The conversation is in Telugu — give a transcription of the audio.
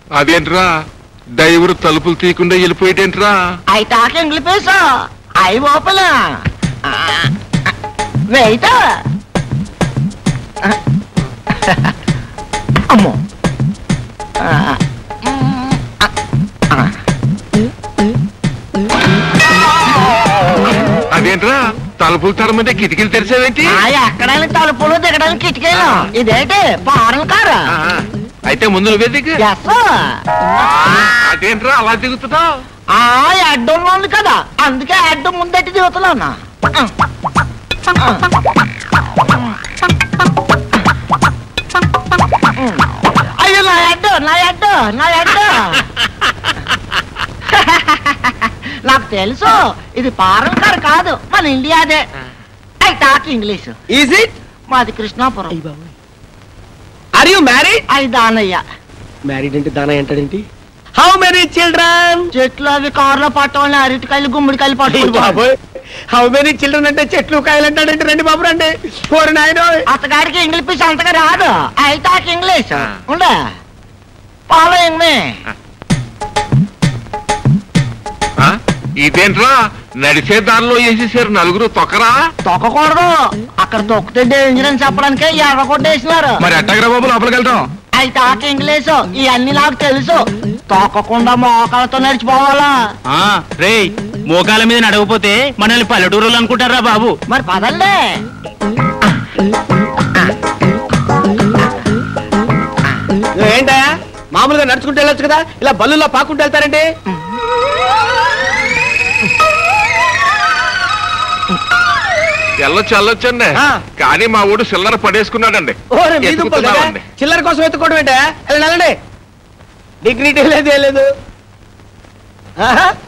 అదేంట్రా డ్రైవర్ తలుపులు తీయకుండా వెళ్ళిపోయేటేంట్రా అయి తాక ఇంగ్లీష్ అయి ఓపెన్ వెయిట్ అమ్మో ఆ, ఆ, అదేంట్రా తలుపులు తరమంటే కిటికీలు తెరిచావేంటి ఆ, ఎక్కడానికి తలుపులు దిగడానికి కిటికీలు ఇదేంటి ఫారెన్ కారు ఆ, అయితే ముందు నువ్వే దిగు ఎస్ అదేంట్రా అలా దిగుతున్నావు ఆ అడ్డం ఉంది కదా అందుకే అడ్డం ముందట్టి దిగుతున్నాను అయ్యో నా అడ్డు నా అడ్డు నా అడ్డు నాకు తెలుసు ఇది ఫారెన్ కార్ కాదు మన ఇండియాదే I talk English is it మాది కృష్ణాపురం ఆర్ యు మ్యారీడ్ అది దానయ్య మ్యారీడ్ అంటే దానా ఏంటాడేంటి హౌ మెనీ చిల్డ్రన్ చెట్లు అవి కారులో పట్టవాలని అరటికాయలు గుమ్మడికాయలు పట్టుకుంటారు బాబోయ్ హౌ మెనీ చిల్డ్రన్ అంటే చెట్లు కాయలు అంటాడంటే రండి బాబు రండి కోరి నాయన అతగాడికి ఇంగ్లీష్ అంతగా రాదు ఐ టాక్ ఇంగ్లీష్ ఉండే ఫాలోయింగ్ మీ ఆ? ఇదేంట్రా నడిచే దారిలో వేసేసారు నలుగురు తొక్కరా తొక్కకూడదు అక్కడ తొక్కితే డేంజర్ అని చెప్పడానికే ఎర్ర కొట్టేసినారు మరి ఎట్టగరా బాబు లోపలికి వెళ్తాం ఐ టాక్ ఇంగ్లీష్ ఇవన్నీ నాకు తెలుసు తొక్కకుండా మోకాలతో నడిచిపోవాలా రే మోకాల మీద నడవపోతే మనల్ని పల్లెటూరులు అనుకుంటారా బాబు మరి పదండి ఏంటా మామూలుగా నడుచుకుంటూ వెళ్ళొచ్చు కదా ఇలా బల్లులో పాకుంటూ వెళ్తారండి వెళ్ళొచ్చు వెళ్ళొచ్చండి ఆ. కానీ మా ఊడు సిల్లర పడేసుకున్నాడండి ఓరే మీ దుంపలు కదా? ఎత్తుకుతున్నామండి. చిల్లర కోసం ఎత్తుకోవడం ఏంటా వెళ్ళండి వెళ్ళండి డిగ్నిటీ లేదు ఏం లేదు ఆహా